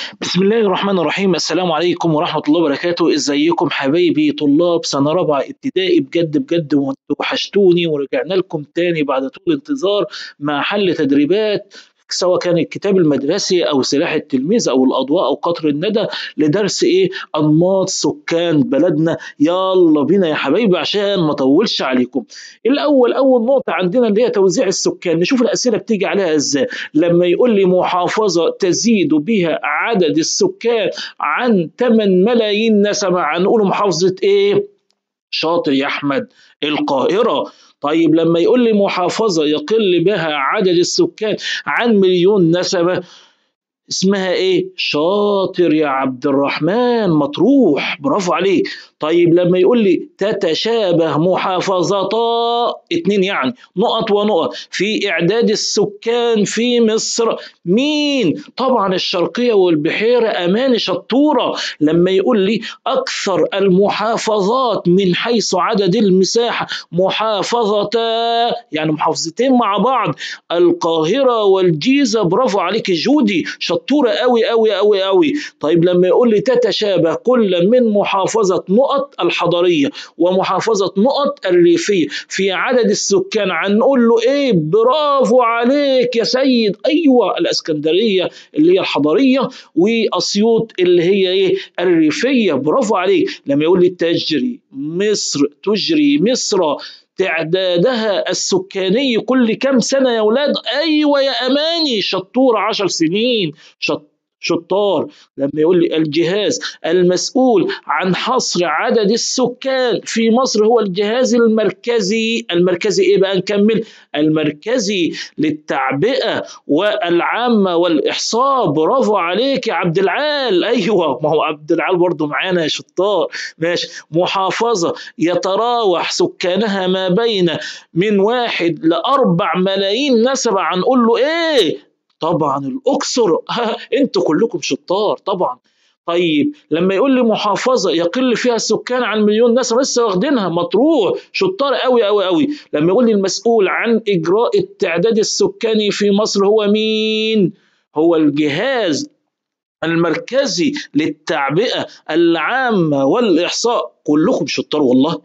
بسم الله الرحمن الرحيم السلام عليكم ورحمة الله وبركاته ازيكم حبايبي طلاب سنة رابعة ابتدائي بجد بجد وانتوا وحشتوني ورجعنا لكم تاني بعد طول انتظار مع حل تدريبات سواء كان الكتاب المدرسي او سلاح التلميذ او الاضواء او قطر الندى لدرس ايه انماط سكان بلدنا يلا بينا يا حبايبي عشان ما اطولش عليكم الاول اول نقطه عندنا اللي هي توزيع السكان نشوف الاسئله بتيجي عليها ازاي لما يقول لي محافظه تزيد بها عدد السكان عن 8 ملايين نسمه هنقول محافظه ايه شاطر يا احمد القاهره طيب لما يقول لي محافظة يقل بها عدد السكان عن مليون نسمة اسمها ايه؟ شاطر يا عبد الرحمن مطروح برافو عليك طيب لما يقول لي تتشابه محافظتا اتنين يعني نقط ونقط في اعداد السكان في مصر مين؟ طبعا الشرقية والبحيرة امان شطورة لما يقول لي اكثر المحافظات من حيث عدد المساحة محافظتا يعني محافظتين مع بعض القاهرة والجيزة برافو عليك جودي شطورة قوي قوي قوي قوي طيب لما يقول لي تتشابه كل من محافظة نقط الحضرية ومحافظة نقط الريفية في عدد السكان هنقول له ايه برافو عليك يا سيد ايوه الاسكندرية اللي هي الحضرية واسيوط اللي هي ايه الريفية برافو عليك لما يقول لي تجري مصر تجري مصر تعدادها السكاني كل كم سنة يا ولاد أيوة يا أماني شطور عشر سنين شط شطار لما يقول لي الجهاز المسؤول عن حصر عدد السكان في مصر هو الجهاز المركزي المركزي ايه بقى نكمل المركزي للتعبئة والعامة والإحصاء برافو عليك يا عبد العال أيوة ما هو عبد العال برضه معانا يا شطار ماشي محافظة يتراوح سكانها ما بين من واحد لأربع ملايين نسمة هنقول له إيه طبعا الاقصر انتوا كلكم شطار طبعا طيب لما يقول لي محافظه يقل فيها السكان عن مليون نسمه لسه واخدينها مطروح شطار قوي قوي قوي لما يقول لي المسؤول عن اجراء التعداد السكاني في مصر هو مين هو الجهاز المركزي للتعبئه العامه والاحصاء كلكم شطار والله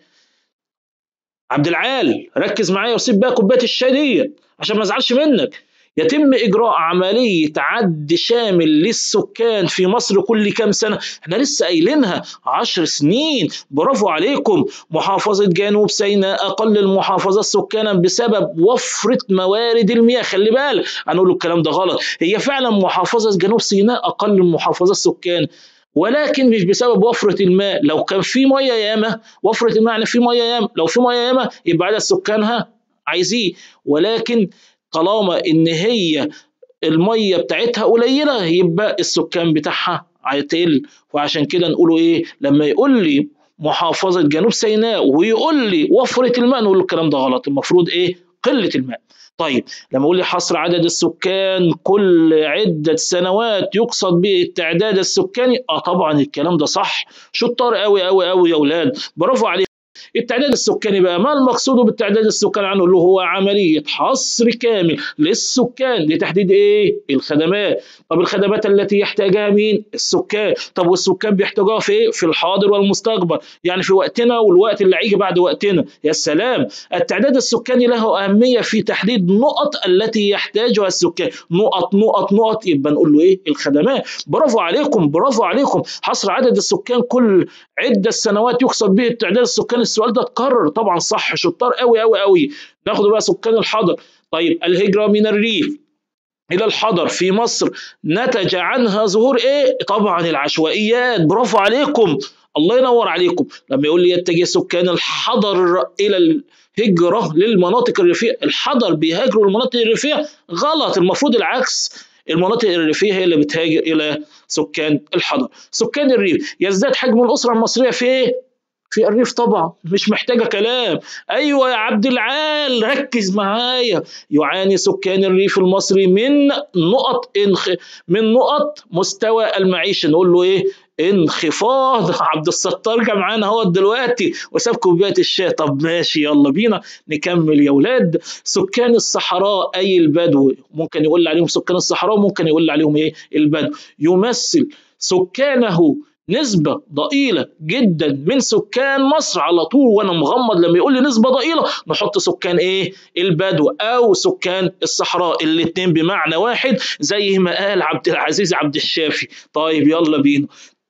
عبد العال ركز معايا وسيب بقى كوبايه الشاي دي عشان ما ازعلش منك يتم إجراء عملية عد شامل للسكان في مصر كل كام سنة احنا لسه قايلينها عشر سنين برافو عليكم محافظة جنوب سيناء أقل المحافظات سكانا بسبب وفرة موارد المياه خلي بالك هنقول الكلام ده غلط هي فعلا محافظة جنوب سيناء أقل المحافظات سكان ولكن مش بسبب وفرة الماء لو كان في مية ياما وفرة الماء يعني في مية ياما لو في مية ياما يبقى عدد سكانها عايزيه ولكن طالما ان هي الميه بتاعتها قليله يبقى السكان بتاعها هيتقل وعشان كده نقوله ايه لما يقول لي محافظه جنوب سيناء ويقول لي وفره الماء نقول الكلام ده غلط المفروض ايه قله الماء طيب لما يقول لي حصر عدد السكان كل عدة سنوات يقصد به التعداد السكاني اه طبعا الكلام ده صح شطار قوي قوي قوي يا اولاد برافو عليك التعداد السكاني بقى ما المقصود بالتعداد السكاني عنه اللي هو عملية حصر كامل للسكان لتحديد ايه الخدمات طب الخدمات التي يحتاجها مين السكان طب والسكان بيحتاجوها في ايه في الحاضر والمستقبل يعني في وقتنا والوقت اللي هيجي بعد وقتنا يا سلام التعداد السكاني له أهمية في تحديد نقط التي يحتاجها السكان نقط نقط نقط يبقى نقول له ايه الخدمات برافو عليكم برافو عليكم حصر عدد السكان كل عدة سنوات يقصد به التعداد السكاني السؤال ده اتكرر طبعا صح شطار قوي قوي قوي ناخد بقى سكان الحضر طيب الهجرة من الريف إلى الحضر في مصر نتج عنها ظهور إيه؟ طبعا العشوائيات برافو عليكم الله ينور عليكم لما يقول لي يتجه سكان الحضر إلى الهجرة للمناطق الريفية الحضر بيهاجروا المناطق الريفية غلط المفروض العكس المناطق الريفية هي اللي بتهاجر إلى سكان الحضر سكان الريف يزداد حجم الأسرة المصرية في إيه؟ في الريف طبعا مش محتاجة كلام أيوة يا عبد العال ركز معايا يعاني سكان الريف المصري من نقط انخ... من نقط مستوى المعيشة نقول له إيه انخفاض عبد الستار جه معانا اهو دلوقتي وساب كوبايه الشاي طب ماشي يلا بينا نكمل يا ولاد سكان الصحراء اي البدو ممكن يقول عليهم سكان الصحراء ممكن يقول عليهم ايه البدو يمثل سكانه نسبة ضئيلة جدا من سكان مصر على طول وانا مغمض لما يقول لي نسبة ضئيلة نحط سكان ايه البدو او سكان الصحراء الاتنين بمعنى واحد زي ما قال عبد العزيز عبد الشافي طيب يلا بينا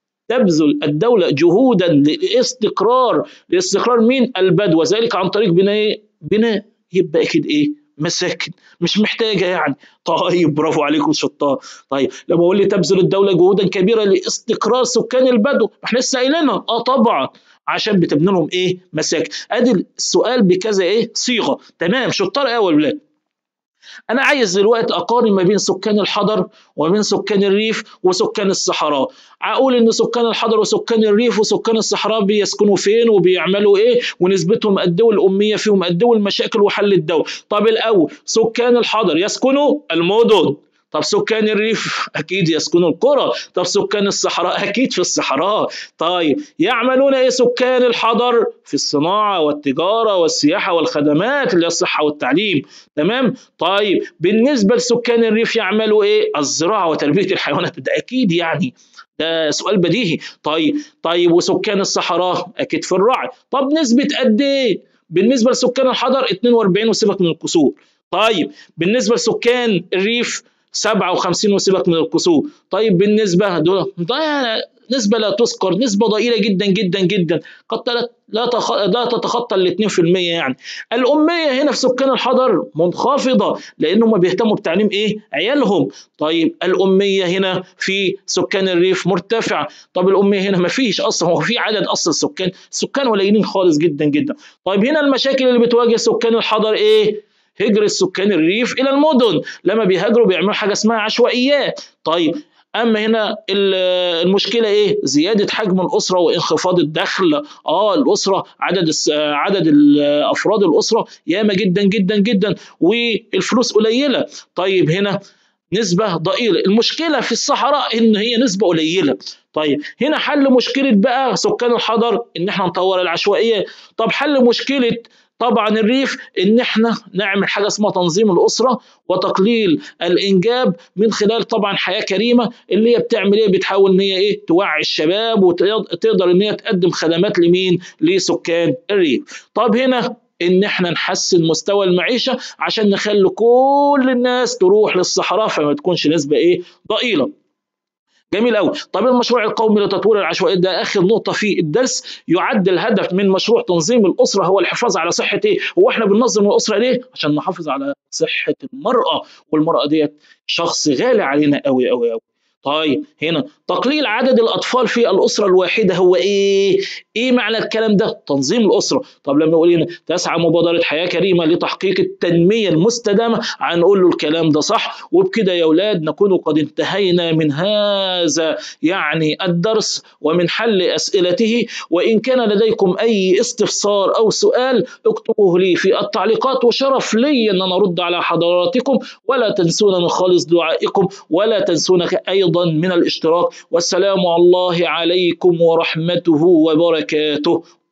تبذل الدولة جهودا لاستقرار لاستقرار مين البدو وذلك عن طريق بناء بناء يبقى اكيد ايه مساكن مش محتاجة يعني طيب برافو عليكم شطار طيب لما اقول لي تبذل الدولة جهودا كبيرة لاستقرار سكان البدو احنا لسه قايلينها اه طبعا عشان بتبني لهم ايه مساكن ادي السؤال بكذا ايه صيغة تمام شطار قوي يا ولاد انا عايز دلوقتي اقارن ما بين سكان الحضر وما بين سكان الريف وسكان الصحراء اقول ان سكان الحضر وسكان الريف وسكان الصحراء بيسكنوا فين وبيعملوا ايه ونسبتهم قد ايه والاميه فيهم قد ايه والمشاكل وحل الدول طب الاول سكان الحضر يسكنوا المدن طب سكان الريف اكيد يسكنوا القرى طب سكان الصحراء اكيد في الصحراء طيب يعملون ايه سكان الحضر في الصناعه والتجاره والسياحه والخدمات اللي هي الصحه والتعليم تمام طيب بالنسبه لسكان الريف يعملوا ايه الزراعه وتربيه الحيوانات ده اكيد يعني ده سؤال بديهي طيب طيب وسكان الصحراء اكيد في الرعي طب نسبه قد ايه بالنسبه لسكان الحضر 42 وسيبك من الكسور طيب بالنسبه لسكان الريف 57 وسيبك من الكسور طيب بالنسبه دول ده نسبه لا تذكر نسبه ضئيله جدا جدا جدا قد لا تخ... لا تتخطى ال 2% يعني الاميه هنا في سكان الحضر منخفضه لانهم بيهتموا بتعليم ايه عيالهم طيب الاميه هنا في سكان الريف مرتفعه طب الاميه هنا ما فيش اصلا هو في عدد اصلا سكان سكان قليلين خالص جدا جدا طيب هنا المشاكل اللي بتواجه سكان الحضر ايه هجرة سكان الريف إلى المدن لما بيهاجروا بيعملوا حاجة اسمها عشوائيات طيب اما هنا المشكله ايه زياده حجم الاسره وانخفاض الدخل اه الاسره عدد عدد افراد الاسره ياما جدا جدا جدا والفلوس قليله طيب هنا نسبة ضئيلة المشكلة في الصحراء إن هي نسبة قليلة طيب هنا حل مشكلة بقى سكان الحضر إن إحنا نطور العشوائية طب حل مشكلة طبعا الريف ان احنا نعمل حاجه اسمها تنظيم الاسره وتقليل الانجاب من خلال طبعا حياه كريمه اللي هي بتعمل ايه بتحاول ان هي ايه توعي الشباب وتقدر ان هي تقدم خدمات لمين لسكان الريف طب هنا ان احنا نحسن مستوى المعيشه عشان نخلي كل الناس تروح للصحراء فما تكونش نسبه ايه ضئيله جميل قوي طب المشروع القومي لتطوير العشوائيات ده اخر نقطه في الدرس يعد الهدف من مشروع تنظيم الاسره هو الحفاظ على صحه ايه هو احنا بننظم الاسره ليه عشان نحافظ على صحه المراه والمراه ديت شخص غالي علينا قوي قوي قوي طيب هنا تقليل عدد الاطفال في الاسره الواحده هو ايه؟ ايه معنى الكلام ده؟ تنظيم الاسره، طب لما نقول هنا تسعى مبادره حياه كريمه لتحقيق التنميه المستدامه هنقول له الكلام ده صح وبكده يا اولاد نكون قد انتهينا من هذا يعني الدرس ومن حل اسئلته وان كان لديكم اي استفسار او سؤال اكتبوه لي في التعليقات وشرف لي ان انا ارد على حضراتكم ولا تنسونا من خالص دعائكم ولا تنسونا ايضا من الاشتراك والسلام الله عليكم ورحمته وبركاته